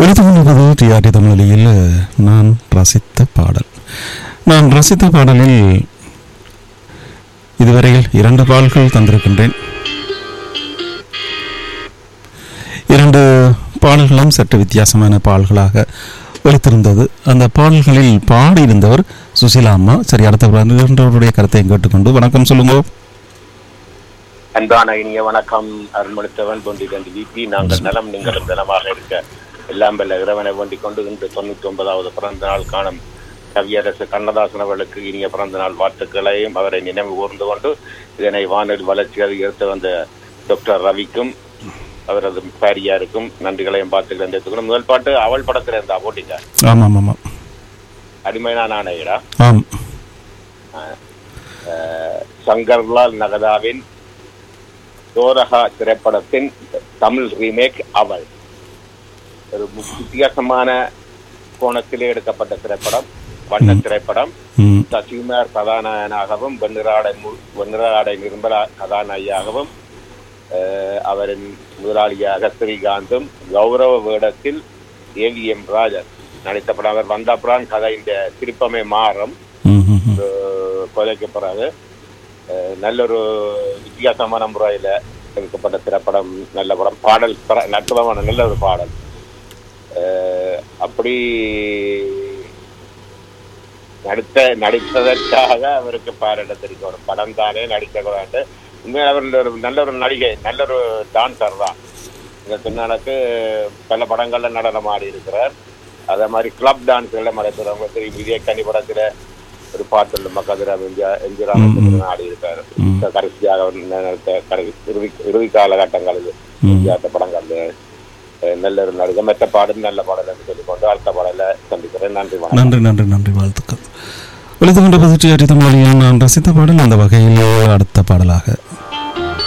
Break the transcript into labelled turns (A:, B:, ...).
A: ஒழித்து கொண்டிருப்பது டிஆர்டி தமிழில் நான் ரசித்த பாடல் நான் ரசித்த பாடலில் இதுவரையில் இரண்டு பாடல்கள் தந்திருக்கின்றேன் இரண்டு பாடல்களும் சற்று வித்தியாசமான பாடல்களாக ஒழித்திருந்தது அந்த பாடல்களில் பாடியிருந்தவர் சுசிலா அம்மா சரி அடுத்த இரண்டவருடைய கருத்தை கேட்டுக்கொண்டு வணக்கம் சொல்லுங்க
B: அன்பான இனிய வணக்கம் அருள்மொழித்தவன் தொண்டிரண்டு விபி நாங்கள் நலம் நீங்களும் நலமாக இருக்க எல்லாம் வல்ல இறைவனை வேண்டிக் கொண்டு இன்று தொண்ணூத்தி ஒன்பதாவது பிறந்த நாள் காணும் கவியரசு கண்ணதாசன் அவர்களுக்கு இனிய பிறந்த நாள் வாழ்த்துக்களையும் அவரை நினைவு கூர்ந்து கொண்டு இதனை வானொலி வளர்ச்சி அதிகரித்து வந்த டாக்டர் ரவிக்கும் அவரது பாரியாருக்கும் நன்றிகளையும் பார்த்துக்கிறேன் தெரிவித்துக்கணும் முதல் பாட்டு அவள் படத்துல இருந்தா போட்டிங்க
A: ஆமாம் ஆமாம்
B: அடிமையான ஆணையடா
A: ஆம்
B: சங்கர்லால் நகதாவின் தோரகா திரைப்படத்தின் தமிழ் ரீமேக் அவள் ஒரு வித்தியாசமான கோணத்திலே எடுக்கப்பட்ட திரைப்படம் வண்ண திரைப்படம்
A: ம்
B: சசிகுமார் கதாநாயகனாகவும் வெண்ணிராடை மு- வெண்ணிராடை நிர்மலா கதாநாயகியாகவும் அஹ், அவரின் முதலாளியாக ஸ்ரீகாந்தும் கௌரவ வேடத்தில் ஏவிஎம் ராஜன் நடித்த படம் அவர் வந்தப்புறம் கதை இந்த திருப்பமே மாறும்
A: ம் ம் ம்.
B: ஒரு கொலைக்கு பிறகு அஹ், நல்ல ஒரு வித்தியாசமான முறையில் எடுக்கப்பட்ட திரைப்படம் நல்ல படம் பாடல் பிற- அற்புதமான நல்ல ஒரு பாடல் அஹ், அப்படி நடித்த நடித்ததற்காக அவருக்கு பாராட்டத்திற்கு ஒரு படம் தானே நடிக்க கூடாது உண்மையாக அவர் ஒரு நல்ல ஒரு நடிகை நல்ல ஒரு டான்சர் தான் இந்த திருநாளுக்கு பல படங்கள்ல நடனம் ஆடி இருக்கிறார் அதே மாதிரி கிளப் டான்ஸ்ல நடத்துறவங்க தெரியும் விஜய் கனி படத்துல ஒரு பாட்டு உண்டு மக்கதிரா எம்ஜிஆர் எம்ஜி ராமச்சந்திரன் ஆடி இருக்காரு
A: ம்.
B: கடைசியாக அவர் நடத்த கடைசி இறுதி இறுதி காலகட்டங்களில்
A: ம்.
B: எம்ஜிஆர் படங்கள் அஹ், நல்ல ஒரு நடிகை மற்ற பாடும் நல்ல பாடல் என்று சொல்லிக்கொண்டு அடுத்த பாடல சந்திக்கிறேன் நன்றி வணக்கம்
A: நன்றி நன்றி நன்றி வாழ்த்துக்கள் ஒழித்து கொண்டிருப்பது டிஆர்டி தமிழில் நான் ரசித்த பாடல் அந்த வகையில் அடுத்த பாடலாக